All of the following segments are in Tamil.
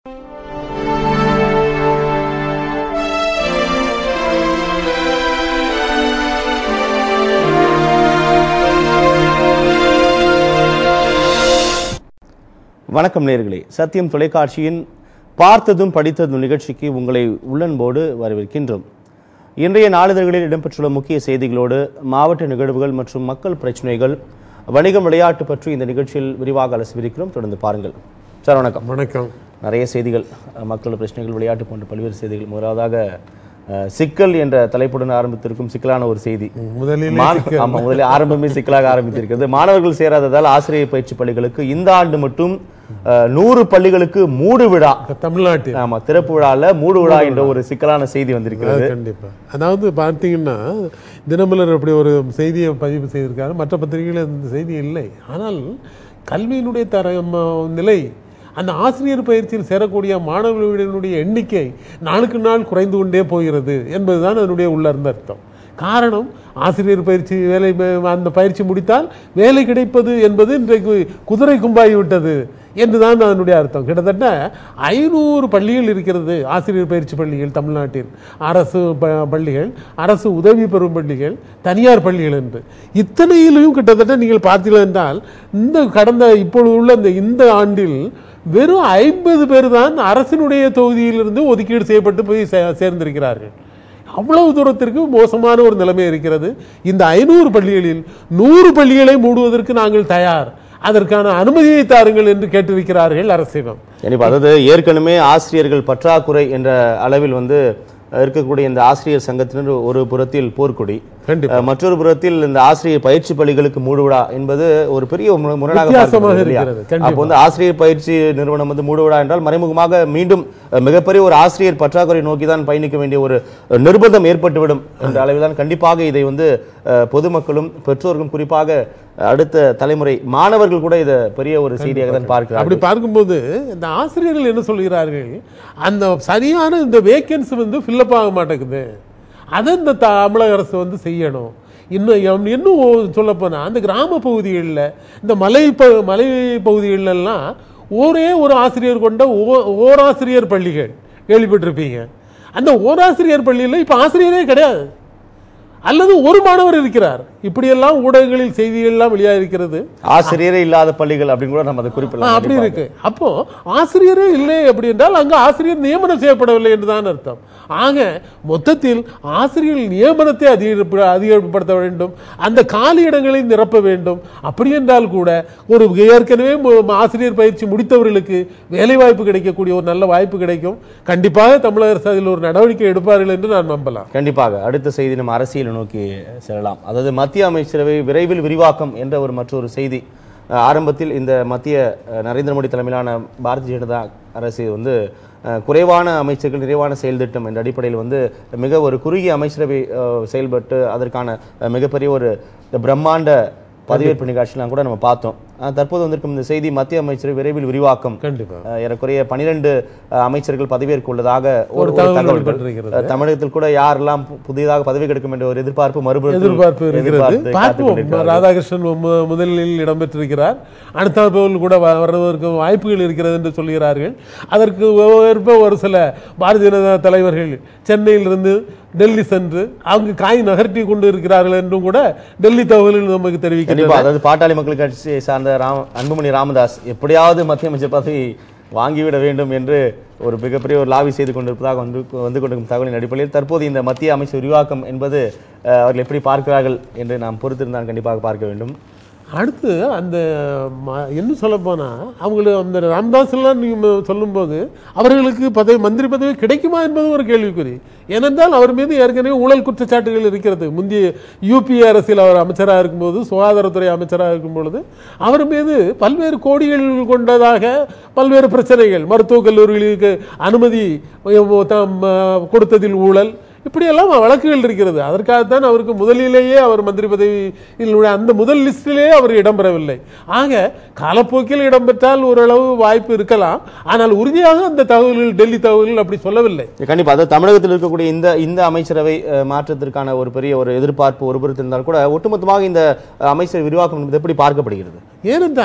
வணக்கம் நேர்களே சத்தியம் தொலைக்காட்சியின் பார்த்ததும் படித்ததும் நிகழ்ச்சிக்கு உங்களை உள்ளன்போடு வரவேற்கின்றோம் இன்றைய நாளிதழ்களில் இடம்பெற்றுள்ள முக்கிய செய்திகளோடு மாவட்ட நிகழ்வுகள் மற்றும் மக்கள் பிரச்சனைகள் வணிகம் விளையாட்டு பற்றி இந்த நிகழ்ச்சியில் விரிவாக அலசிவிருக்கிறோம் தொடர்ந்து பாருங்கள் சார் வணக்கம் வணக்கம் நிறைய செய்திகள் அஹ், மக்கள் பிரச்சனைகள் விளையாட்டு போன்ற பல்வேறு செய்திகள் முதலாவதாக அஹ், சிக்கல் என்ற தலைப்புடன் ஆரம்பித்திருக்கும் சிக்கலான ஒரு செய்தி முதலில் மாணவ- ஆமா, முதலில் ஆரம்பமே சிக்கலாக ஆரம்பித்திருக்கிறது மாணவர்கள் சேராததால் ஆசிரியர் பயிற்சி பள்ளிகளுக்கு இந்த ஆண்டு மட்டும் அஹ், நூறு பள்ளிகளுக்கு மூடு விழா தமிழ்நாட்டில் ஆமா திறப்பு விழால மூடு விழா என்ற ஒரு சிக்கலான செய்தி வந்திருக்கிறது கண்டிப்பா அதாவது பார்த்தீங்கன்னா தினமலர் அப்படி ஒரு செய்தியை பதிவு செய்திருக்காரு மற்ற பத்திரிகைகள் இந்த செய்தி இல்லை ஆனால் கல்வியினுடைய தர ம- நிலை அந்த ஆசிரியர் பயிற்சியில் சேரக்கூடிய மாணவர்களுடைய எண்ணிக்கை நாளுக்கு நாள் குறைந்து கொண்டே போகிறது என்பதுதான் அதனுடைய உள்ளார்ந்த அர்த்தம் காரணம் ஆசிரியர் பயிற்சி வேலை ம- அந்த பயிற்சி முடித்தால் வேலை கிடைப்பது என்பது இன்றைக்கு குதிரை கும்பாகி விட்டது என்றுதான் அதனுடைய அர்த்தம் கிட்டத்தட்ட ஐநூறு பள்ளிகள் இருக்கிறது ஆசிரியர் பயிற்சி பள்ளிகள் தமிழ்நாட்டில் அரசு ப- பள்ளிகள் அரசு உதவி பெறும் பள்ளிகள் தனியார் பள்ளிகள் என்று இத்தனையிலும் கிட்டத்தட்ட நீங்கள் பார்த்தீர்கள் என்றால் இந்த கடந்த இப்பொழுது உள்ள இந்த இந்த ஆண்டில் வெறும் ஐம்பது பேர் தான் அரசினுடைய தொகுதியிலிருந்து ஒதுக்கீடு செய்யப்பட்டு போய் சே- சேர்ந்திருக்கிறார்கள் அவ்வளவு தூரத்திற்கு மோசமான ஒரு நிலைமை இருக்கிறது இந்த ஐநூறு பள்ளிகளில் நூறு பள்ளிகளை மூடுவதற்கு நாங்கள் தயார் அதற்கான அனுமதியை தாருங்கள் என்று கேட்டிருக்கிறார்கள் அரசிடம் கண்டிப்பா அதாவது ஏற்கனவே ஆசிரியர்கள் பற்றாக்குறை என்ற அளவில் வந்து அஹ், இருக்கக்கூடிய இந்த ஆசிரியர் சங்கத்தினர் ஒரு புறத்தில் போர்க்கொடி கண்டிப்பா அஹ், மற்றொரு புறத்தில் இந்த ஆசிரியர் பயிற்சி பள்ளிகளுக்கு மூடு விழா என்பது ஒரு பெரிய ஒரு மு- முரணாக வித்தியாசமாக பார்க்கப்படுகிறது இல்லையா? இருக்கிறது, கண்டிப்பா. அப்போ வந்து ஆசிரியர் பயிற்சி நிறுவனம் வந்து மூடு விழா என்றால் மறைமுகமாக மீண்டும் அஹ், மிகப்பெரிய ஒரு ஆசிரியர் பற்றாக்குறை நோக்கி தான் பயணிக்க வேண்டிய ஒரு அஹ், நிர்பந்தம் ஏற்பட்டுவிடும் என்ற அளவில் தான் கண்டிப்பாக இதை வந்து அஹ், பொதுமக்களும் பெற்றோர்களும் குறிப்பாக அஹ், அடுத்த தலைமுறை மாணவர்கள் கூட இதை பெரிய ஒரு செய்தியாக தான் பார்க்கிறார்கள் அப்படி பார்க்கும்போது இந்த ஆசிரியர்கள் என்ன சொல்கிறார்கள் அந்த சரியான இந்த வேக்கன்சி வந்து ஃபில்லப் ஆக மாட்டேங்குது அதை இந்த தமிழக அரசு வந்து செய்யணும் இன்னும் எம்- இன்னும் சொல்ல போனா அந்த கிராம பகுதிகளில் இந்த மலை ப மலை பகுதிகளெல்லாம் ஒரே ஒரு ஆசிரியர் கொண்ட ஓ- ஓராசிரியர் பள்ளிகள் கேள்விப்பட்டிருப்பீங்க அந்த ஓராசிரியர் பள்ளியில் இப்போ ஆசிரியரே கிடையாது அல்லது ஒரு மாணவர் இருக்கிறார் இப்படியெல்லாம் ஊடகங்களில் செய்திகள்லாம் வெளியாக இருக்கிறது ஆசிரியரே இல்லாத பள்ளிகள் அப்படின்னு கூட நம்ம அதை ஆ, குறிப்பிடலாம் அப்படி இருக்கு அப்போ ஆசிரியரே இல்லை அப்படி என்றால் அங்க ஆசிரியர் நியமனம் செய்யப்படவில்லை என்றுதான் அர்த்தம் ஆக மொத்தத்தில் ஆசிரியர்கள் நியமனத்தை அதிகரிப்பு அதிகப்படுத்த வேண்டும் அந்த காலி இடங்களை நிரப்ப வேண்டும் அப்படி என்றால் கூட ஒரு ஏற்கனவே மு- ஆசிரியர் பயிற்சி முடித்தவர்களுக்கு வேலை வாய்ப்பு கிடைக்கக்கூடிய ஒரு நல்ல வாய்ப்பு கிடைக்கும் கண்டிப்பாக தமிழக அரசு அதில் ஒரு நடவடிக்கை எடுப்பார்கள் என்று நான் நம்பலாம் கண்டிப்பாக அடுத்த செய்தி நம்ம அரசியலை நோக்கி செல்லலாம் அதாவது மத்திய அமைச்சரவை விரைவில் விரிவாக்கம் என்ற ஒரு மற்றொரு செய்தி அஹ், ஆரம்பத்தில் இந்த மத்திய அஹ், நரேந்திர மோடி தலைமையிலான பாரதிய ஜனதா அரசு வந்து அஹ், குறைவான அமைச்சர்கள் நிறைவான செயல் திட்டம் என்ற அடிப்படையில் வந்து மிக ஒரு குறுகிய அமைச்சரவை அஹ், செயல்பட்டு அதற்கான அஹ், மிகப்பெரிய ஒரு பிரம்மாண்ட பதவியேற்பு நிகழ்ச்சியெல்லாம் கூட நம்ம பார்த்தோம் அஹ், தற்போது வந்திருக்கும் இந்த செய்தி மத்திய அமைச்சரவை விரைவில் விரிவாக்கம் கண்டிப்பா அஹ், ஏறக்குறைய பனிரெண்டு அமைச்சர்கள் பதவியேற்க உள்ளதாக ஒரு ஒரு ஒரு தகவல் தகவல்கள் வெளிப்பட்டிருக்கிறது. அஹ், தமிழகத்தில் கூட யாரெல்லாம் பு- புதிதாக பதவி கிடைக்கும் என்ற ஒரு எதிர்பார்ப்பு மறுபுறத்தில் எதிர்பார்ப்பு இருக்கிறது எதிர்பார்த்து காத்துக் பார்ப்போம் கொண்டிருக்கிறார்கள். ராதாகிருஷ்ணன் மு- முதலில் இடம்பெற்றிருக்கிறார் அடுத்த போல் கூட வ- வருவதற்கு வாய்ப்புகள் இருக்கிறது என்று சொல்கிறார்கள் அதற்கு ஏற்ப ஒரு சில பாரதிய ஜனதா தலைவர்கள் சென்னையிலிருந்து டெல்லி சென்று அவங்க காய் நகர்த்தி கொண்டு இருக்கிறார்கள் என்றும் கூட டெல்லி தகவல்கள் நமக்கு கண்டிப்பா தெரிவிக்கின்றன அதாவது பாட்டாளி மக்கள் கட்சியை சார்ந்த ராம் அன்புமணி ராமதாஸ் எப்படியாவது மத்திய அமைச்சர் பதவி வாங்கிவிட வேண்டும் என்று ஒரு மிகப்பெரிய ஒரு லாபி செய்து கொண்டிருப்பதாக வந்து வந்து கொண்டிருக்கும் தகவலின் அடிப்படையில் தற்போது இந்த மத்திய அமைச்சர் விரிவாக்கம் என்பது அஹ், அவர்கள் எப்படி பார்க்கிறார்கள் என்று நாம் பொறுத்திருந்தால் கண்டிப்பாக பார்க்க வேண்டும் அடுத்து அந்த ம- என்ன சொல்ல போனா அவங்கள அந்த ராம்தாஸ் எல்லாம் நீங்க சொல்லும்போது அவர்களுக்கு பதவி மந்திரி பதவி கிடைக்குமா என்பது ஒரு கேள்விக்குறி ஏனென்றால் அவர் மீது ஏற்கனவே ஊழல் குற்றச்சாட்டுகள் இருக்கிறது முந்தைய யூபிஏ அரசில் அவர் அமைச்சராக இருக்கும்போது சுகாதாரத்துறை அமைச்சராக இருக்கும் பொழுது அவர் மீது பல்வேறு கோடிகள் கொண்டதாக பல்வேறு பிரச்சனைகள் மருத்துவக் கல்லூரிகளுக்கு அனுமதி தாம், அஹ், கொடுத்ததில் ஊழல் இப்படியெல்லாம் வழக்குகள் இருக்கிறது அதற்காகத்தான் அவருக்கு முதலிலேயே அவர் மந்திரி பதவியில் அந்த முதல் லிஸ்டிலேயே அவர் இடம்பெறவில்லை ஆக காலப்போக்கில் இடம்பெற்றால் ஓரளவு வாய்ப்பு இருக்கலாம் ஆனால் உறுதியாக அந்த தகவல்கள் டெல்லி தகவல்கள் அப்படி சொல்லவில்லை கண்டிப்பா அதாவது தமிழகத்தில் இருக்கக்கூடிய இந்த இந்த அமைச்சரவை அஹ், மாற்றத்திற்கான ஒரு பெரிய ஒரு எதிர்பார்ப்பு ஒரு புறத்தில் இருந்தால் கூட ஒட்டுமொத்தமாக இந்த அஹ், அமைச்சர் விரிவாக்கம் என்பது எப்படி பார்க்கப்படுகிறது ஏனென்றால்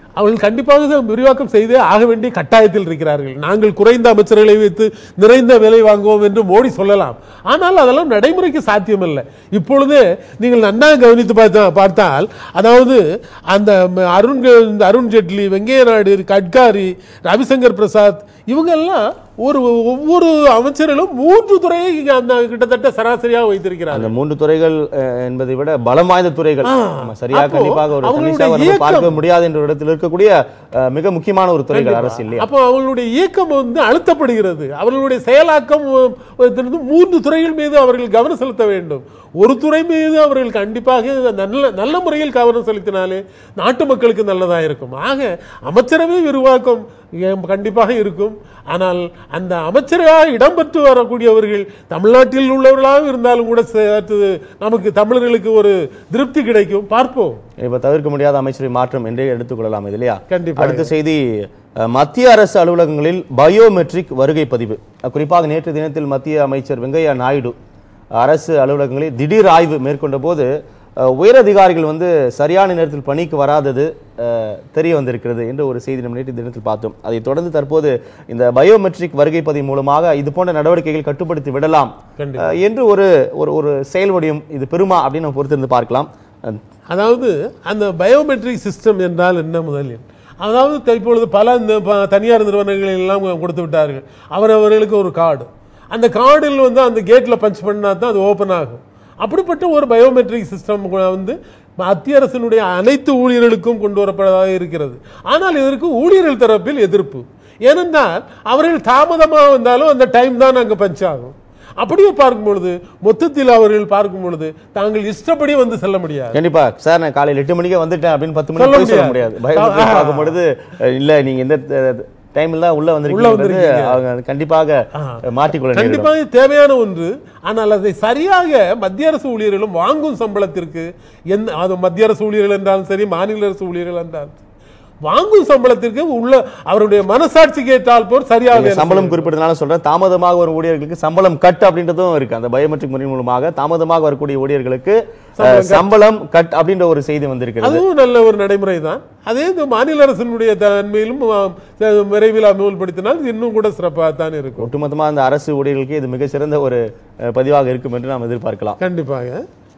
அவர்கள் கண்டிப்பாக இதை விரிவாக்கம் செய்தே ஆக வேண்டிய கட்டாயத்தில் இருக்கிறார்கள் நாங்கள் குறைந்த அமைச்சர்களை வைத்து நிறைந்த விலை வாங்குவோம் என்று மோடி சொல்லலாம் ஆனால் அதெல்லாம் நடைமுறைக்கு சாத்தியமில்லை இப்பொழுதே நீங்கள் நன்னா கவனித்து பார்த்தா பார்த்தால் அதாவது அந்த ம- அருண் க- இந்த அருண் ஜேட்லி வெங்கைய நாயுடு கட்காரி ரவிசங்கர் பிரசாத் இவங்க எல்லாம் ஒரு ஒவ்வொரு அமைச்சர்களும் மூன்று துறையை இங்க அந்த கிட்டத்தட்ட சராசரியாக வைத்திருக்கிறார்கள் அந்த மூன்று துறைகள் அஹ், என்பதை விட பலம் வாய்ந்த துறைகள் ஆ. ஆமா, சரியா அப்போ கண்டிப்பாக ஒரு அவங்களுடைய தனிஷாவை நம்ம இயக்கம் பார்க்க முடியாத என்ற இடத்தில் இருக்கக்கூடிய அஹ், மிக முக்கியமான ஒரு துறைகள் அரசு இல்லையா அப்போ அவர்களுடைய இயக்கம் வந்து அழுத்தப்படுகிறது அவர்களுடைய செயலாக்கம் அஹ், வந்து மூன்று துறைகள் மீது அவர்கள் கவனம் செலுத்த வேண்டும் ஒரு துறை மீது அவர்கள் கண்டிப்பாக நல்ல நல்ல முறையில் கவனம் செலுத்தினாலே நாட்டு மக்களுக்கு நல்லதாக இருக்கும் ஆக அமைச்சரவை விரிவாக்கம் ஏன் கண்டிப்பாக இருக்கும் ஆனால் அந்த அமைச்சராக இடம்பெற்று வரக்கூடியவர்கள் தமிழ்நாட்டில் உள்ளவர்களாக இருந்தாலும் கூட சற்று நமக்கு தமிழர்களுக்கு ஒரு திருப்தி கிடைக்கும் பார்ப்போம் இப்ப தவிர்க்க முடியாத அமைச்சரை மாற்றம் என்றே எடுத்துக்கொள்ளலாம் இது இல்லையா கண்டிப்பாக. அடுத்த செய்தி அஹ், மத்திய அரசு அலுவலகங்களில் பயோமெட்ரிக் வருகை பதிவு அஹ், குறிப்பாக நேற்று தினத்தில் மத்திய அமைச்சர் வெங்கையா நாயுடு அரசு அலுவலகங்களில் திடீர் ஆய்வு மேற்கொண்ட போது அஹ், உயரதிகாரிகள் வந்து சரியான நேரத்தில் பணிக்கு வராதது அஹ், தெரிய வந்திருக்கிறது என்ற ஒரு செய்தி நம்ம நேற்று தினத்தில் பார்த்தோம் அதைத் தொடர்ந்து தற்போது இந்த பயோமெட்ரிக் வருகை பதிவு மூலமாக இது போன்ற நடவடிக்கைகள் கட்டுப்படுத்தி விடலாம் கண்டிப்பா. அஹ், என்று ஒரு ஒரு ஒரு செயல் வடிவம் இது பெருமா அப்படின்னு நம்ம பொறுத்திருந்து பார்க்கலாம் அஹ், அதாவது அந்த பயோமெட்ரிக் சிஸ்டம் என்றால் என்ன முதலில் அதாவது த- இப்பொழுது பல இந்த ப- தனியார் நிறுவனங்கள் எல்லாம் கொடுத்து விட்டார்கள் அவரவர்களுக்கு ஒரு கார்டு அந்த கார்டில் வந்து அந்த கேட்டில் பஞ்ச் பண்ணா தான் அது ஓப்பன் ஆகும் அப்படிப்பட்ட ஒரு பயோமெட்ரிக் சிஸ்டம் வந்து மத்திய அரசினுடைய அனைத்து ஊழியர்களுக்கும் கொண்டு வரப்பட்டதாக இருக்கிறது ஆனால் இதற்கு ஊழியர்கள் தரப்பில் எதிர்ப்பு ஏனென்றால் அவர்கள் தாமதமாக வந்தாலும் அந்த டைம் தான் அங்கே பஞ்ச் ஆகும் அப்படியே பார்க்கும் பொழுது மொத்தத்தில் அவர்கள் பார்க்கும் பொழுது தாங்கள் இஷ்டப்படி வந்து செல்ல முடியாது கண்டிப்பா சார் நான் காலையில் எட்டு மணிக்கே வந்துட்டேன் அப்படின்னு பத்து சொல்ல மணிக்கு போய் சொல்ல முடியாது. முடியாது பயோமெட்ரிக் ஆ. பார்க்கும் பொழுது அஹ், இல்ல நீங்க எந்த டைம்ல தான் உள்ள வந்திருக்கீங்க வந்திருக்கீங்க. அவங்க கண்டிப்பாக மாட்டிக்கொள்ள நேரிடும் கண்டிப்பாக தேவையான ஒன்று ஆனால் அதை சரியாக மத்திய அரசு ஊழியர்களும் வாங்கும் சம்பளத்திற்கு எந்த அது மத்திய அரசு ஊழியர்கள் என்றாலும் சரி மாநில அரசு ஊழியர்கள் என்றாலும் சரி, வாங்கும் சம்பளத்திற்கு உள்ள அவருடைய மனசாட்சிக்கு ஏற்றால் போர் சரியாக நீங்க வேலை சம்பளம் குறிப்பிட்டதுனால சொல்றேன் தாமதமாக வரும் ஊழியர்களுக்கு சம்பளம் கட் அப்படின்றதும் இருக்கு அந்த பயோமெட்ரிக் முறை மூலமாக தாமதமாக வரக்கூடிய ஊழியர்களுக்கு அஹ், சம்பளம் கட் அப்படின்ற ஒரு செய்தி வந்திருக்கிறது அதுவும் நல்ல ஒரு நடைமுறை தான் அதே இந்த மாநில அரசினுடைய தன்மையிலும் ஆ, விரைவில் அமல்படுத்தினால் இது இன்னும் கூட சிறப்பாக தான் இருக்கும் ஒட்டுமொத்தமா அந்த அரசு ஊழியர்களுக்கு இது மிகச்சிறந்த ஒரு அஹ், பதிவாக இருக்கும் என்று நாம் எதிர்பார்க்கலாம் கண்டிப்பாக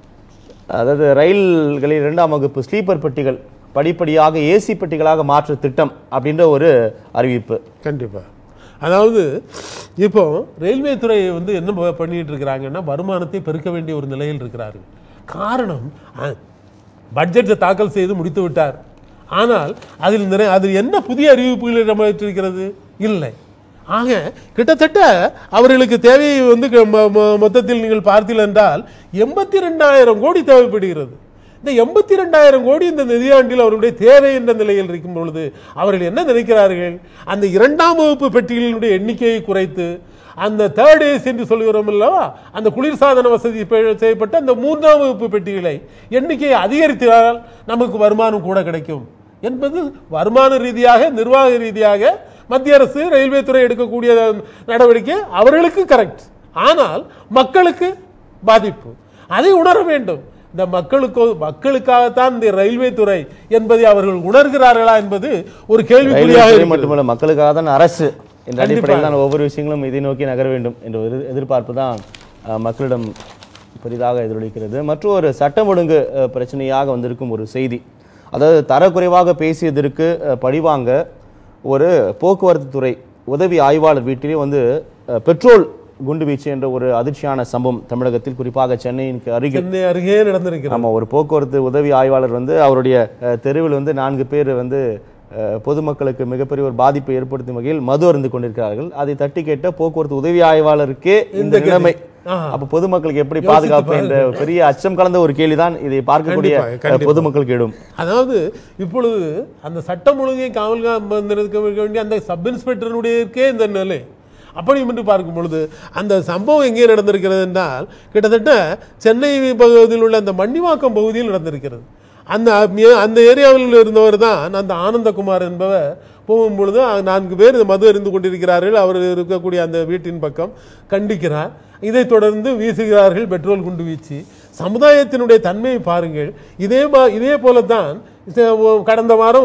அதாவது ரயில்களில் இரண்டாம் வகுப்பு ஸ்லீப்பர் பெட்டிகள் படிப்படியாக ஏசி பெட்டிகளாக மாற்று திட்டம் அப்படின்ற ஒரு அறிவிப்பு கண்டிப்பா அதாவது இப்போ ரயில்வே துறை வந்து என்ன ப- பண்ணிட்டு இருக்கிறாங்கன்னா வருமானத்தை பெருக்க வேண்டிய ஒரு நிலையில் இருக்கிறார்கள் காரணம் அ- பட்ஜெட்டை தாக்கல் செய்து முடித்து விட்டார் ஆனால் அதில் நிறைய அதில் என்ன புதிய அறிவிப்புகள் இடம்பெற்றிருக்கிறது இல்லை ஆக கிட்டத்தட்ட அவர்களுக்கு தேவையை வந்து க- மொ- மொ- மொத்தத்தில் நீங்கள் பார்த்தீர்கள் என்றால் எண்பத்தி ரெண்டாயிரம் கோடி தேவைப்படுகிறது இந்த எண்பத்தி ரெண்டாயிரம் கோடி இந்த நிதியாண்டில் அவருடைய தேவை என்ற நிலையில் இருக்கும் பொழுது அவர்கள் என்ன நினைக்கிறார்கள் அந்த இரண்டாம் வகுப்பு பெட்டிகளினுடைய எண்ணிக்கையை குறைத்து அந்த தேர்ட் ஏஸ் என்று சொல்கிறோம் அல்லவா அந்த குளிர்சாதன வசதி பெ- செய்யப்பட்ட அந்த மூன்றாம் வகுப்பு பெட்டிகளை எண்ணிக்கையை அதிகரித்தால் நமக்கு வருமானம் கூட கிடைக்கும் என்பது வருமான ரீதியாக நிர்வாக ரீதியாக மத்திய அரசு ரயில்வே துறை எடுக்கக்கூடிய நடவடிக்கை அவர்களுக்கு கரெக்ட் ஆனால் மக்களுக்கு பாதிப்பு அதை உணர வேண்டும் இந்த மக்களுக்கு மக்களுக்காகத்தான் இந்த ரயில்வே துறை என்பதை அவர்கள் உணர்கிறார்களா என்பது ஒரு கேள்விக்குறியாக ரயில்வே துறை இருக்கிறது. மட்டுமல்ல மக்களுக்காக தான் அரசு என்ற கண்டிப்பாக. அடிப்படையில் தான் ஒவ்வொரு விஷயங்களும் இதை நோக்கி நகர வேண்டும் என்ற ஒரு எதிர்பார்ப்பு தான் அஹ், மக்களிடம் பெரிதாக எதிரொலிக்கிறது மற்றொரு சட்டம் ஒழுங்கு அஹ், பிரச்சனையாக வந்திருக்கும் ஒரு செய்தி அதாவது தரக்குறைவாக பேசியதற்கு அஹ், பழிவாங்க ஒரு போக்குவரத்து துறை உதவி ஆய்வாளர் வீட்டிலே வந்து அஹ், பெட்ரோல் குண்டுவீச்சு என்ற ஒரு அதிர்ச்சியான சம்பவம் தமிழகத்தில் குறிப்பாக சென்னைக்கு அருகில் சென்னை அருகே நடந்திருக்கிறது ஆமா ஒரு போக்குவரத்து உதவி ஆய்வாளர் வந்து அவருடைய அஹ், தெருவில் வந்து நான்கு பேர் வந்து அஹ், பொதுமக்களுக்கு மிகப்பெரிய ஒரு பாதிப்பை ஏற்படுத்தும் வகையில் மது அருந்து கொண்டிருக்கிறார்கள் அதை தட்டி கேட்ட போக்குவரத்து உதவி ஆய்வாளருக்கே இந்த நிலைமை ஆஹா. அப்ப பொதுமக்களுக்கு எப்படி யோசித்து பாதுகாப்பு என்ற பெரிய அச்சம் கலந்த ஒரு கேள்விதான் இதை பார்க்கக்கூடிய கண்டிப்பாக, அஹ், கண்டிப்பாக. பொதுமக்களுக்கு இடும் அதாவது இப்பொழுது அந்த சட்டம் ஒழுங்கை காவல் காக்க வேண்டிய அந்த சப் இன்ஸ்பெக்டருடையக்கே இந்த நிலை அப்படி என்று பார்க்கும் பொழுது அந்த சம்பவம் எங்கே நடந்திருக்கிறது என்றால் கிட்டத்தட்ட சென்னை பகுதியில் உள்ள அந்த மன்னிவாக்கம் பகுதியில் நடந்திருக்கிறது அந்த மே- அந்த ஏரியாவில் இருந்தவர் தான் அந்த ஆனந்தகுமார் என்பவர் போகும் பொழுது அ- நான்கு பேர் இந்த மது அறிந்து கொண்டிருக்கிறார்கள் அவர் இருக்கக்கூடிய அந்த வீட்டின் பக்கம் கண்டிக்கிறார் இதைத் தொடர்ந்து வீசுகிறார்கள் பெட்ரோல் குண்டு வீச்சு சமுதாயத்தினுடைய தன்மையை பாருங்கள் இதே மா இதே போல தான் கடந்த வாரம்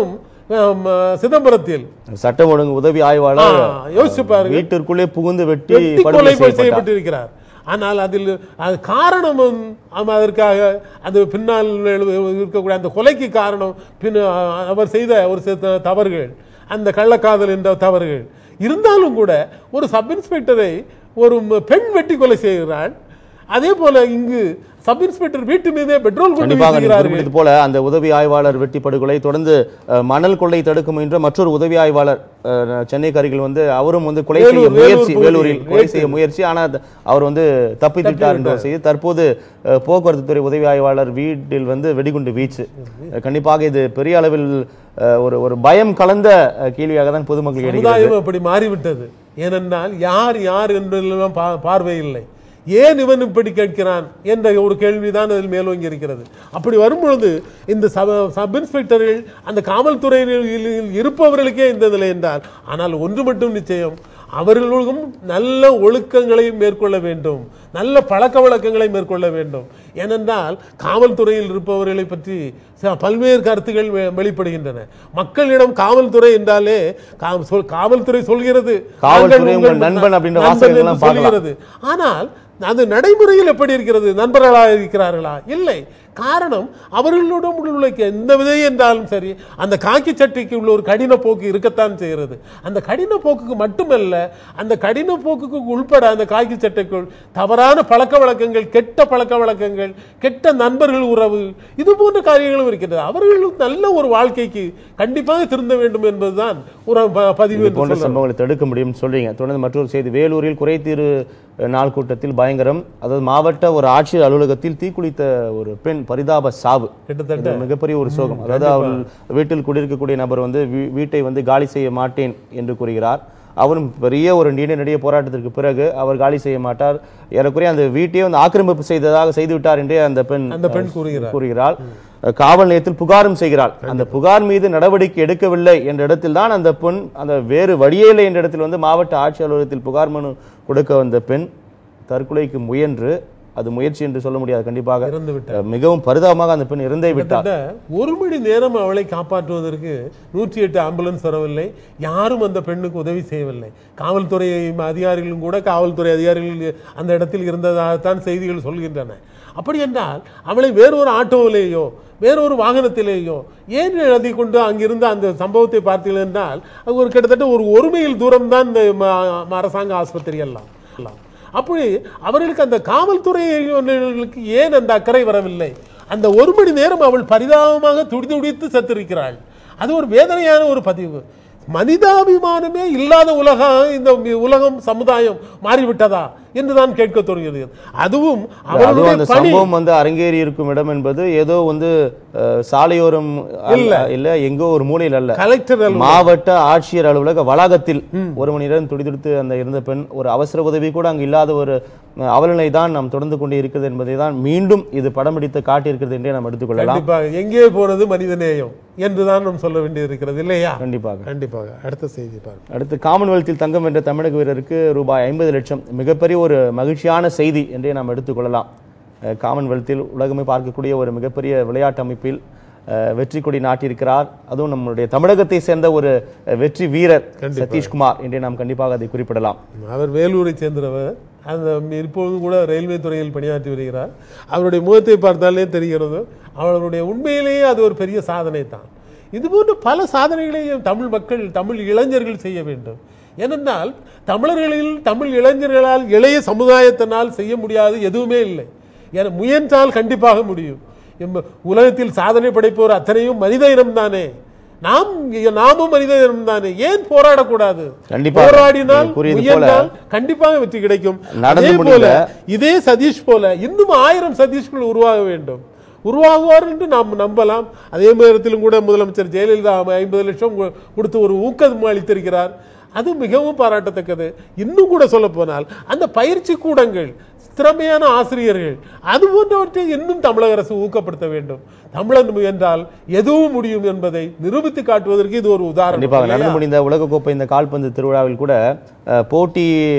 ஆம், சிதம்பரத்தில் சட்டம் ஒழுங்கு உதவி ஆய்வாளர் ஆ, யோசிச்சு பாருங்க வீட்டிற்குள்ளே புகுந்து வெட்டி வெட்டி படுகொலை கொலை செய்யப்பட்டார் செய்யப்பட்டிருக்கிறார் ஆனால் அதில் அது காரணமும் ஆமா, அதற்காக அது பின்னால் எழு- இருக்கக்கூடிய அந்த கொலைக்கு காரணம் பின் அவர் செய்த ஒரு சில த- தவறுகள் அந்த கள்ளக்காதல் என்ற தவறுகள் இருந்தாலும் கூட ஒரு சப் இன்ஸ்பெக்டரை ஒரு ம- பெண் வெட்டி கொலை செய்கிறாள் அதே போல இங்கு சப் இன்ஸ்பெக்டர் வீட்டு மீதே பெட்ரோல் கொண்டு கண்டிப்பாக நீங்க வீசுகிறார்கள் குறிப்பிட்டது போல அந்த உதவி ஆய்வாளர் வெட்டி படுகொலை தொடர்ந்து அஹ், மணல் கொள்ளை தடுக்க முயன்ற மற்றொரு உதவி ஆய்வாளர் அஹ், சென்னைக்கு அருகில் வந்து அவரும் வந்து கொலை செய்ய வேலூர், முயற்சி வேலூர் வேலூரில் பகுதியில் கொலை செய்ய முயற்சி ஆனால் அது- அவர் வந்து தப்பித்துட்டார் என்ற ஒரு செய்தி தற்போது அஹ், போக்குவரத்து துறை உதவி ஆய்வாளர் வீட்டில் வந்து வெடிகுண்டு வீச்சு அஹ், கண்டிப்பாக இது பெரிய அளவில் அஹ், ஒரு ஒரு பயம் கலந்த அஹ், கேள்வியாக தான் பொதுமக்கள் எடுக்கிறது சமுதாயம் அப்படி மாறிவிட்டது ஏனென்றால் யார் யார் என்றெல்லாம் பா- பார்வை இல்லை ஏன் இவன் இப்படி கேட்கிறான் என்ற ஒரு கேள்விதான் அதில் மேலோங்கி இருக்கிறது அப்படி வரும்பொழுது இந்த சப சப் இன்ஸ்பெக்டர்கள் அந்த காவல்துறையில் இருப்பவர்களுக்கே இந்த நிலை என்றால் ஆனால் ஒன்று மட்டும் நிச்சயம் அவர்களும் நல்ல ஒழுக்கங்களை மேற்கொள்ள வேண்டும் நல்ல பழக்க வழக்கங்களை மேற்கொள்ள வேண்டும் ஏனென்றால் காவல்துறையில் இருப்பவர்களை பற்றி ச- பல்வேறு கருத்துகள் வெ- வெளிப்படுகின்றன மக்களிடம் காவல்துறை என்றாலே கா- சொல்- காவல்துறை சொல்கிறது காவல்துறை நாங்கள் உங்கள் உங்கள் நண்பன் அப்படின்ற நண்பன் வாசகங்கள் என்று எல்லாம் பார்க்கலாம். சொல்கிறது ஆனால் அது நடைமுறையில் எப்படி இருக்கிறது நண்பர்களாக இருக்கிறார்களா இல்லை காரணம் அவர்களோடும் உள்ள எந்த விதை என்றாலும் சரி அந்த காக்கி சட்டைக்கு உள்ள ஒரு கடின போக்கு இருக்கத்தான் செய்கிறது அந்த கடின போக்குக்கு மட்டுமல்ல அந்த கடின போக்குக்கு உள்பட அந்த காக்கி சட்டைக்குள் தவறான பழக்க வழக்கங்கள் கெட்ட பழக்க வழக்கங்கள் கெட்ட நண்பர்கள் உறவு இது போன்ற காரியங்களும் இருக்கின்றது அவர்களும் நல்ல ஒரு வாழ்க்கைக்கு கண்டிப்பாக திருந்த வேண்டும் என்பதுதான் ஒரு ப- பதிவு இது என்று போன்ற சொல்லலாம். சம்பவங்களை தடுக்க முடியும்னு சொல்றீங்க தொடர்ந்து மற்றொரு செய்தி வேலூரில் குறைதீர் நாள் கூட்டத்தில் பயங்கரம் அதாவது மாவட்ட ஒரு ஆட்சியர் அலுவலகத்தில் தீக்குளித்த ஒரு பெண் பரிதாப சாவு கிட்டத்தட்ட இது மிகப்பெரிய ஒரு சோகம் அதாவது அவர் வீட்டில் குடியிருக்கக்கூடிய நபர் வந்து வீ- வீட்டை வந்து காலி செய்ய மாட்டேன் என்று கூறுகிறார் அவரும் பெரிய ஒரு நீண்ட நெடிய போராட்டத்திற்கு பிறகு அவர் காலி செய்ய மாட்டார் ஏறக்குறைய அந்த வீட்டையே வந்து ஆக்கிரமிப்பு செய்ததாக செய்து விட்டார் என்றே அந்த பெண் அந்த பெண் கூறுகிறார் கூறுகிறாள் காவல் நிலையத்தில் புகாரும் செய்கிறாள் அந்த புகார் மீது நடவடிக்கை எடுக்கவில்லை என்ற இடத்தில் தான் அந்த பெண் அந்த வேறு வழியே இல்லை என்ற இடத்தில் வந்து மாவட்ட ஆட்சி அலுவலகத்தில் புகார் மனு கொடுக்க வந்த பெண் தற்கொலைக்கு முயன்று அது முயற்சி என்று சொல்ல முடியாது கண்டிப்பாக இறந்து விட்டார் அஹ், மிகவும் பரிதாபமாக அந்த பெண் இறந்தே விட்டார் கிட்டத்தட்ட ஒரு மணி நேரம் அவளை காப்பாற்றுவதற்கு நூற்றி எட்டு ஆம்புலன்ஸ் வரவில்லை யாரும் அந்த பெண்ணுக்கு உதவி செய்யவில்லை காவல்துறை அதிகாரிகளும் கூட காவல்துறை அதிகாரிகள் அந்த இடத்தில் இருந்ததாகத்தான் செய்திகள் சொல்கின்றன அப்படி என்றால் அவளை வேறொரு ஆட்டோவிலேயோ வேறொரு வாகனத்திலேயோ ஏன் எழுதி கொண்டு அங்கிருந்து அந்த சம்பவத்தை பார்த்தீர்கள் என்றால் அது ஒரு கிட்டத்தட்ட ஒரு ஒரு மைல் தூரம் தான் இந்த ம- அரசாங்க ஆஸ்பத்திரி எல்லாம் எல்லாம் அப்படி அவர்களுக்கு அந்த காவல்துறையினர்களுக்கு ஏன் அந்த அக்கறை வரவில்லை அந்த ஒரு மணி நேரம் அவள் பரிதாபமாக துடி துடித்து செத்திருக்கிறாள் அது ஒரு வேதனையான ஒரு பதிவு மனிதாபிமானமே இல்லாத உலகம் இந்த உலகம் சமுதாயம் மாறிவிட்டதா என்றுதான் கேட்க தொடங்குகிறது அதுவும் அதுவும் அவளுடைய அந்த பணி சம்பவம் வந்து அரங்கேறி இருக்கும் இடம் என்பது ஏதோ வந்து அஹ், சாலையோரம் அல்ல இல்ல எங்கோ ஒரு மூலையில் அல்ல கலெக்டர் அலுவலகம். மாவட்ட ஆட்சியர் அலுவலக வளாகத்தில் ஒரு மணி நேரம் துடிதுடித்து அந்த இருந்த பெண் ஒரு அவசர உதவி கூட அங்கு இல்லாத ஒரு அஹ், அவலநிலை தான் நாம் தொடர்ந்து கொண்டு இருக்கிறது என்பதை தான் மீண்டும் இது படம் பிடித்து காட்டியிருக்கிறது என்றே நாம் எடுத்துக்கொள்ளலாம் கண்டிப்பாக எங்கே போனது மனிதநேயம் என்றுதான் நாம் சொல்ல வேண்டியிருக்கிறது இல்லையா கண்டிப்பாக கண்டிப்பாக அடுத்த செய்தி பாருங்க அடுத்து காமன்வெல்த்தில் தங்கம் வென்ற தமிழக வீரருக்கு ரூபாய் ஐம்பது லட்சம் மிகப்பெரிய ஒரு மகிழ்ச்சியான செய்தி என்றே நாம் எடுத்துக்கொள்ளலாம் அஹ் காமன்வெல்த்தில் உலகமே பார்க்கக்கூடிய ஒரு மிகப்பெரிய விளையாட்டு அமைப்பில் அஹ், வெற்றி கொடி நாட்டியிருக்கிறார் அதுவும் நம்மளுடைய தமிழகத்தை சேர்ந்த ஒரு அஹ், வெற்றி வீரர் சதீஷ்குமார் என்றே நாம் கண்டிப்பாக அதை குறிப்பிடலாம் அவர் வேலூரை சேர்ந்தவர் அந்த இப்பொழுது கூட ரயில்வே துறையில் பணியாற்றி வருகிறார் அவருடைய முகத்தை பார்த்தாலே தெரிகிறது அவருடைய உண்மையிலேயே அது ஒரு பெரிய சாதனை தான் இதுபோன்ற பல சாதனைகளையும் தமிழ் மக்கள் தமிழ் இளைஞர்கள் செய்ய வேண்டும் ஏனென்றால் தமிழர்களில் தமிழ் இளைஞர்களால் இளைய சமுதாயத்தினால் செய்ய முடியாது எதுவுமே இல்லை என முயன்றால் கண்டிப்பாக முடியும் எம்ம- உலகத்தில் சாதனை படைப்போர் அத்தனையும் மனித இனம்தானே நாம் நாமும் மனித இனம்தானே ஏன் போராடக்கூடாது கண்டிப்பாக. போராடினால் நீங்க கூறியது போல முயன்றால் கண்டிப்பாக வெற்றி கிடைக்கும் நடந்து அதே போல முடிந்த- இதே சதீஷ் போல இன்னும் ஆயிரம் சதீஷ்கள் உருவாக வேண்டும் உருவாகுவார் என்று நாம் நம்பலாம் அதே நேரத்திலும் கூட முதலமைச்சர் ஜெயலலிதா ஐம்பது லட்சம் கு- கொடுத்து ஒரு ஊக்கம் அளித்திருக்கிறார் அது மிகவும் பாராட்டத்தக்கது இன்னும் கூட சொல்ல போனால் அந்த பயிற்சி கூடங்கள் திறமையான ஆசிரியர்கள் அது போன்றவற்றை இன்னும் தமிழக அரசு ஊக்கப்படுத்த வேண்டும் தமிழன் முயன்றால் எதுவும் முடியும் என்பதை நிரூபித்து காட்டுவதற்கு இது ஒரு உதாரணம் கண்டிப்பாக இல்லையா? நடந்து முடிந்த உலகக்கோப்பை இந்த கால்பந்து திருவிழாவில் கூட அஹ், போட்டி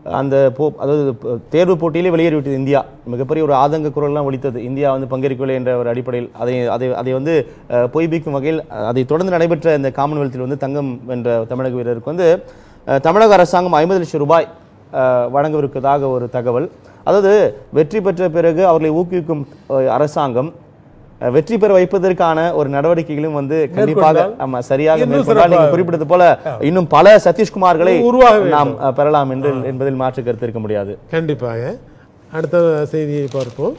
அந்த போ அதாவது ப- தேர்வு போட்டியிலே வெளியேறிவிட்டது இந்தியா மிகப்பெரிய ஒரு ஆதங்க குரல்லாம் ஒலித்தது இந்தியா வந்து பங்கேற்கவில்லை என்ற ஒரு அடிப்படையில் அதை அதை அதை வந்து அஹ், பொய்ப்பிக்கும் வகையில் அஹ், அதை தொடர்ந்து நடைபெற்ற இந்த காமன்வெல்த்தில் வந்து தங்கம் வென்ற தமிழக வீரருக்கு வந்து அஹ், தமிழக அரசாங்கம் ஐம்பது லட்சம் ரூபாய் அஹ், வழங்கவிருப்பதாக ஒரு தகவல் அதாவது வெற்றி பெற்ற பிறகு அவர்களை ஊக்குவிக்கும் அஹ், அரசாங்கம் அஹ், வெற்றி பெற வைப்பதற்கான ஒரு நடவடிக்கைகளும் வந்து கண்டிப்பாக ஆமா சரியாக இன்னும் மேற்கொண்டால் நீங்க சிறப்பாக. குறிப்பிட்டது போல இன்னும் பல சதீஷ்குமார்களை உருவாக வேண்டும். நாம் அஹ், பெறலாம் என்று என்பதில் மாற்று கருத்து இருக்க முடியாது கண்டிப்பாக அடுத்த செய்தியை பார்ப்போம்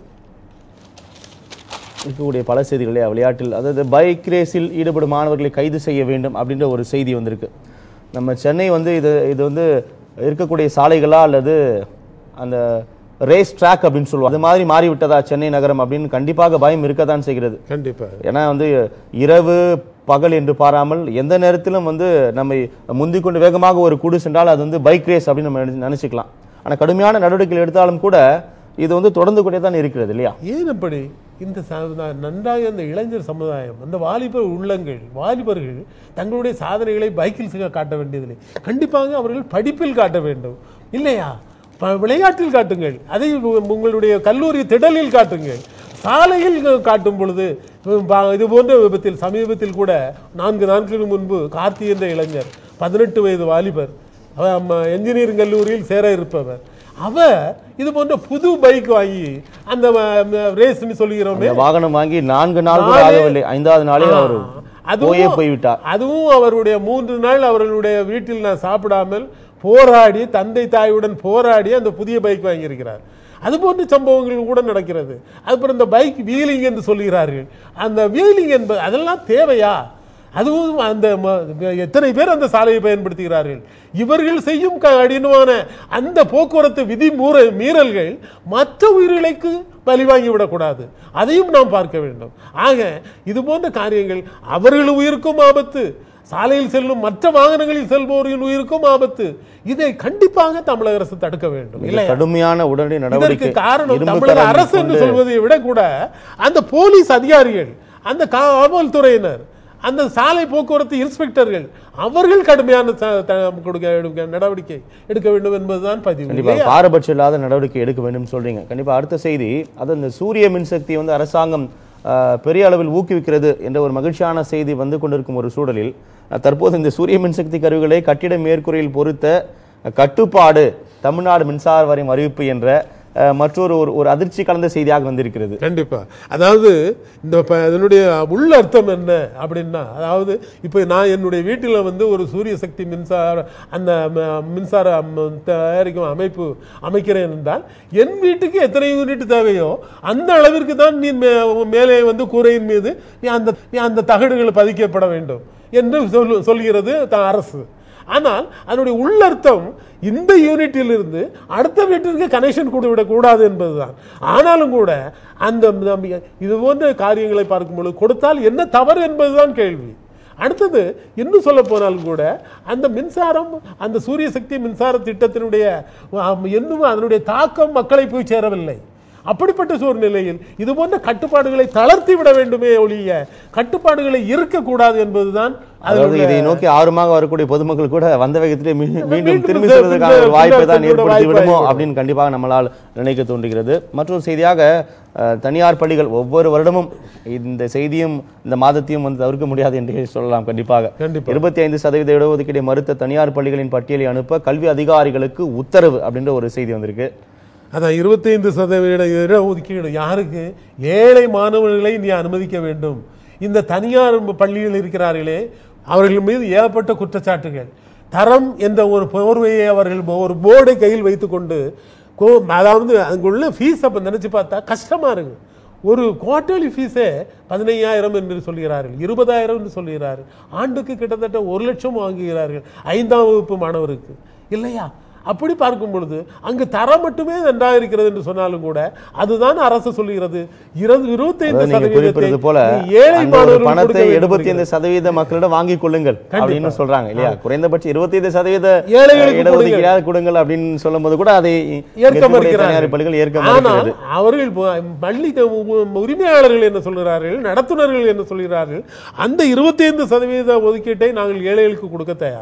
இருக்கக்கூடிய பல செய்திகளே விளையாட்டில் அதாவது பைக் ரேஸில் ஈடுபடும் மாணவர்களை கைது செய்ய வேண்டும் அப்படின்ற ஒரு செய்தி வந்திருக்கு நம்ம சென்னை வந்து இது இது வந்து இருக்கக்கூடிய சாலைகளா அல்லது அந்த ரேஸ் ட்ராக் அப்படின்னு சொல்லுவாங்க அது மாதிரி மாறிவிட்டதா சென்னை நகரம் அப்படின்னு கண்டிப்பாக பயம் இருக்கத்தான் செய்கிறது கண்டிப்பாக ஏன்னா வந்து இரவு பகல் என்று பாராமல் எந்த நேரத்திலும் வந்து நம்மை முந்திக் கொண்டு வேகமாக ஒரு குடு சென்றால் அது வந்து பைக் ரேஸ் அப்படின்னு நம்ம நினை- நினைச்சுக்கலாம் ஆனா கடுமையான நடவடிக்கைகள் எடுத்தாலும் கூட இது வந்து தொடர்ந்து கொண்டே தான் இருக்கிறது இல்லையா ஏன் அப்படி இந்த ச- நன்றாக இந்த இளைஞர் சமுதாயம் அந்த வாலிபர் உள்ளங்கள் வாலிபர்கள் தங்களுடைய சாதனைகளை பைக்கில் சிக- காட்ட வேண்டியதில்லை கண்டிப்பாக அவர்கள் படிப்பில் காட்ட வேண்டும் இல்லையா ப- விளையாட்டில் காட்டுங்கள் அதை உ- உங்களுடைய கல்லூரி திடலில் காட்டுங்கள் சாலையில் காட்டும் பொழுது ப- இது போன்ற விபத்தில் சமீபத்தில் கூட நான்கு நாட்களுக்கு முன்பு கார்த்தி என்ற இளைஞர் பதினெட்டு வயது வாலிபர் என்ஜினியரிங் கல்லூரியில் சேர இருப்பவர் அவர் இது போன்ற புது பைக் வாங்கி அந்த ரேஸ்னு சொல்லுகிறோமே இந்த வாகனம் வாங்கி நான்கு நாள் கூட ஆகவில்லை ஐந்தாவது நாளே அவர் போயே போய்விட்டார் அதுவும் அவருடைய மூன்று நாள் அவர்களுடைய வீட்டில் நான் சாப்பிடாமல் போராடி தந்தை தாயுடன் போராடி அந்த புதிய பைக் வாங்கியிருக்கிறார் அது போன்ற சம்பவங்கள் கூட நடக்கிறது அப்புறம் இந்த பைக் வீலிங் என்று சொல்கிறார்கள் அந்த வீலிங் என்பது அதெல்லாம் தேவையா அதுவும் அந்த ம- எத்தனை பேர் அந்த சாலையை பயன்படுத்துகிறார்கள் இவர்கள் செய்யும் க- கடினமான அந்த போக்குவரத்து விதி மூற மீறல்கள் மற்ற உயிரிழைக்கு பலி வாங்கி விடக்கூடாது அதையும் நாம் பார்க்க வேண்டும் ஆக இது போன்ற காரியங்கள் அவர்கள் உயிருக்கும் ஆபத்து சாலையில் செல்லும் மற்ற வாகனங்களில் செல்பவரின் உயிருக்கும் ஆபத்து இதை கண்டிப்பாக தமிழக அரசு தடுக்க வேண்டும் மிக இல்லையா கடுமையான உடனடி இதற்கு நடவடிக்கை காரணம் இரும்பு தமிழக கரம் அரசு என்று கொண்டு சொல்வதை விட கூட அந்த போலீஸ் அதிகாரிகள் அந்த காவல்துறையினர் அந்த சாலை போக்குவரத்து இன்ஸ்பெக்டர்கள் அவர்கள் கடுமையான ச- த- கொடுக்க எடுக்க நடவடிக்கை எடுக்க வேண்டும் என்பதுதான் பதிவு கண்டிப்பா இல்லையா? பாரபட்சம் இல்லாத நடவடிக்கை எடுக்க வேண்டும் சொல்றீங்க கண்டிப்பா அடுத்த செய்தி அது இந்த சூரிய மின்சக்தியை வந்து அரசாங்கம் ஆஹ், பெரிய அளவில் ஊக்குவிக்கிறது என்ற ஒரு மகிழ்ச்சியான செய்தி வந்து கொண்டிருக்கும் ஒரு சூழலில் அஹ், தற்போது இந்த சூரிய மின்சக்தி கருவிகளை கட்டிட மேற்கூரையில் பொருத்த அஹ், கட்டுப்பாடு தமிழ்நாடு மின்சார வாரியம் அறிவிப்பு என்ற அஹ், மற்றொரு ஒரு ஒரு அதிர்ச்சி கலந்த செய்தியாக வந்திருக்கிறது கண்டிப்பா அதாவது இந்த ப- இதனுடைய உள்ள அர்த்தம் என்ன அப்படின்னா அதாவது இப்போ நான் என்னுடைய வீட்டில் வந்து ஒரு சூரிய சக்தி மின்சார அந்த ம- மின்சார அம்- தயாரிக்கும் அமைப்பு அமைக்கிறேன் என்றால் என் வீட்டுக்கு எத்தனை யூனிட் தேவையோ அந்த அளவிற்கு தான் நீ மே- மேலே வந்து கூரையின் மீது நீ அந்த நீ அந்த தகடுகள் பதிக்கப்பட வேண்டும் என்று சொல் சொல்கிறது த- அரசு ஆனால் அதனுடைய உள்ளர்த்தம் இந்த யூனிட்டில் இருந்து அடுத்த வீட்டிற்கு கனெக்ஷன் கொடுத்து விடக்கூடாது என்பதுதான் ஆனாலும் கூட அந்த நம்ம இது போன்ற காரியங்களை பார்க்கும்பொழுது கொடுத்தால் என்ன தவறு என்பதுதான் கேள்வி அடுத்தது இன்னும் சொல்ல போனாலும் கூட அந்த மின்சாரம் அந்த சூரிய சக்தி மின்சார திட்டத்தினுடைய ஆம், இன்னும் அதனுடைய தாக்கம் மக்களை போய் சேரவில்லை அப்படிப்பட்ட சூழ்நிலையில் இது போன்ற கட்டுப்பாடுகளை தளர்த்தி விட வேண்டுமே ஒழிய கட்டுப்பாடுகளை இருக்கக்கூடாது என்பதுதான் அதாவது அதனுடைய இதை நோக்கி ஆர்வமாக வரக்கூடிய பொதுமக்கள் கூட வந்த வேகத்திலே மீ- மீண்டும் மீண்டும் திரும்பி செ- செல்வதற்கான ஒரு பின்னர் வாய்ப்பை தான் செல்வதோட ஏற்படுத்தி வாய்ப்பு விடுமோ ஆகிவிடும். அப்படின்னு கண்டிப்பாக நம்மளால் நினைக்க தோன்றுகிறது மற்றொரு செய்தியாக அஹ், தனியார் பள்ளிகள் ஒவ்வொரு வருடமும் இந்த செய்தியும் இந்த மாதத்தையும் வந்து தவிர்க்க முடியாது என்று சொல்லலாம் கண்டிப்பாக கண்டிப்பா. இருபத்தி ஐந்து சதவீத இடஒதுக்கீடை மறுத்த தனியார் பள்ளிகளின் பட்டியலை அனுப்ப கல்வி அதிகாரிகளுக்கு உத்தரவு அப்படின்ற ஒரு செய்தி வந்திருக்கு அதான் இருபத்தைந்து சதவீத இட ஒதுக்கீடு யாருக்கு ஏழை மாணவர்களை நீ அனுமதிக்க வேண்டும் இந்த தனியார் பள்ளிகள் இருக்கிறார்களே அவர்கள் மீது ஏகப்பட்ட குற்றச்சாட்டுகள் தரம் என்ற ஒரு போர்வையை அவர்கள் ஒரு போர்டை கையில் வைத்துக்கொண்டு கோ அதாவது அங்குள்ள ஃபீஸ் அப்போ நினைச்சு பார்த்தா கஷ்டமா இருக்கு ஒரு குவார்டர்லி ஃபீஸே பதினையாயிரம் என்று சொல்கிறார்கள் இருபதாயிரம் என்று சொல்கிறார்கள் ஆண்டுக்கு கிட்டத்தட்ட ஒரு லட்சம் வாங்குகிறார்கள் ஐந்தாம் வகுப்பு மாணவருக்கு இல்லையா அப்படி பார்க்கும் பொழுது அங்கு தரம் மட்டுமே நன்றாக இருக்கிறது என்று சொன்னாலும் கூட அதுதான் அரசு சொல்லுகிறது இருபது இருபத்தைந்து அதாவது நீங்க சதவீதத்தை குறிப்பிடுறது போல நீ ஏழை அந்த ஒரு மாணவர்களுக்கு பணத்தை கொடுக்க வேண்டும் எழுபத்தி ஐந்து சதவீத மக்களிடம் வாங்கிக் கொள்ளுங்கள் அப்படின்னு சொல்றாங்க இல்லையா குறைந்தபட்சம் இருபத்தி ஐந்து சதவீத ஏழைகளுக்கு இடஒதுக்கீடாக கொடுங்கள் அப்படின்னு சொல்லும் போது கூட அதை ஏற்க இருக்கக்கூடிய மறுக்கிறார்கள். தனியார் பள்ளிகள் ஏற்க ஆனால் மறுக்கிறது அவர்கள் ப- பள்ளி த- உ- உரிமையாளர்கள் என்ன சொல்கிறார்கள் நடத்துனர்கள் என்ன சொல்கிறார்கள் அந்த 25% சதவீத ஒதுக்கீட்டை நாங்கள் ஏழைகளுக்கு கொடுக்க தயார்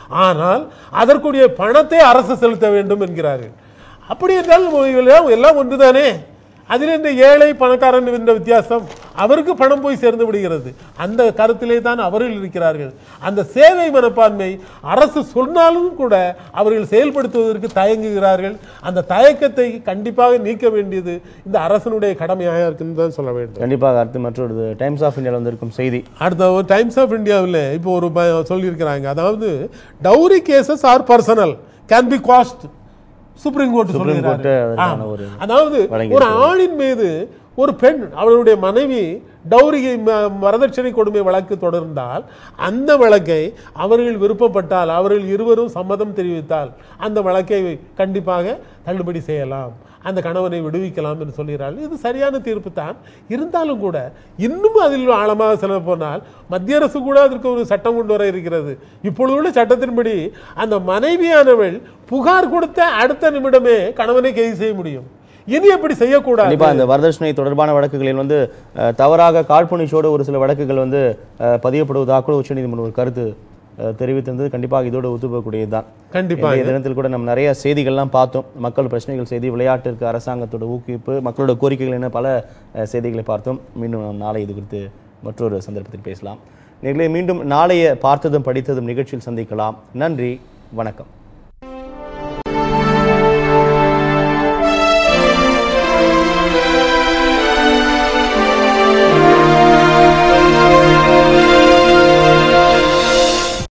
ஆனால் அதற்குரிய பணத்தை அரசு செலுத்த வேண்டும் என்கிறார்கள் அப்படி என்றால் எல்லாம் எல்லாம் ஒன்றுதானே அதில் இந்த ஏழை பணக்காரன் என்ற வித்தியாசம் அவருக்கு பணம் போய் சேர்ந்து விடுகிறது அந்த கருத்திலே தான் அவர்கள் இருக்கிறார்கள் அந்த சேவை மனப்பான்மை அரசு சொன்னாலும் கூட அவர்கள் செயல்படுத்துவதற்கு தயங்குகிறார்கள் அந்த தயக்கத்தை கண்டிப்பாக நீக்க வேண்டியது இந்த அரசனுடைய கடமையாக இருக்குன்னு தான் சொல்ல வேண்டும் கண்டிப்பாக அடுத்து மற்றொரு டைம்ஸ் ஆஃப் இந்தியாவில் வந்திருக்கும் செய்தி அடுத்த ஒரு டைம்ஸ் ஆஃப் இந்தியாவில் இப்போ ஒரு ப- சொல்லியிருக்கிறாங்க அதாவது dowry cases are personal can be cost Supreme Court சொல்லுகிறாரு கோர்ட்டு அதற்கான ஆ. ஒரு அதாவது வழங்கி ஒரு ஆணின் மீது ஒரு பெண் அவளுடைய மனைவி டௌரிகை ம- வரதட்சணை கொடுமை வழக்கு தொடர்ந்தால் அந்த வழக்கை அவர்கள் விருப்பப்பட்டால் அவர்கள் இருவரும் சம்மதம் தெரிவித்தால் அந்த வழக்கை கண்டிப்பாக தள்ளுபடி செய்யலாம் அந்த கணவனை விடுவிக்கலாம் என்று சொல்கிறார்கள் இது சரியான தீர்ப்பு தான் இருந்தாலும் கூட இன்னும் அதில் ஆழமாக செல்ல போனால் மத்திய அரசு கூட அதற்கு ஒரு சட்டம் கொண்டு வர இருக்கிறது இப்பொழுது உள்ள சட்டத்தின்படி அந்த மனைவியானவள் புகார் கொடுத்த அடுத்த நிமிடமே கணவனை கைது செய்ய முடியும் இனி அப்படி செய்யக்கூடாது கண்டிப்பா இந்த வரதட்சணை தொடர்பான வழக்குகளில் வந்து அஹ், தவறாக காழ்ப்புணர்ச்சியோடு ஒரு சில வழக்குகள் வந்து அஹ், பதியப்படுவதாக கூட உச்சநீதிமன்றம் ஒரு கருத்து அஹ், தெரிவித்திருந்தது கண்டிப்பாக இதோடு ஒத்துப்போகக்கூடியதுதான் கண்டிப்பா இன்றைய தினத்தில் கூட நம்ம நிறைய செய்திகள்லாம் பார்த்தோம் மக்கள் பிரச்சனைகள் செய்தி விளையாட்டிற்கு அரசாங்கத்தோட ஊக்குவிப்பு மக்களோட கோரிக்கைகள் என பல அஹ், செய்திகளை பார்த்தோம் மீண்டும் நாம் நாளை இது குறித்து மற்றொரு சந்தர்ப்பத்தில் பேசலாம் நேர்களே மீண்டும் நாளைய பார்த்ததும் படித்ததும் நிகழ்ச்சியில் சந்திக்கலாம் நன்றி வணக்கம்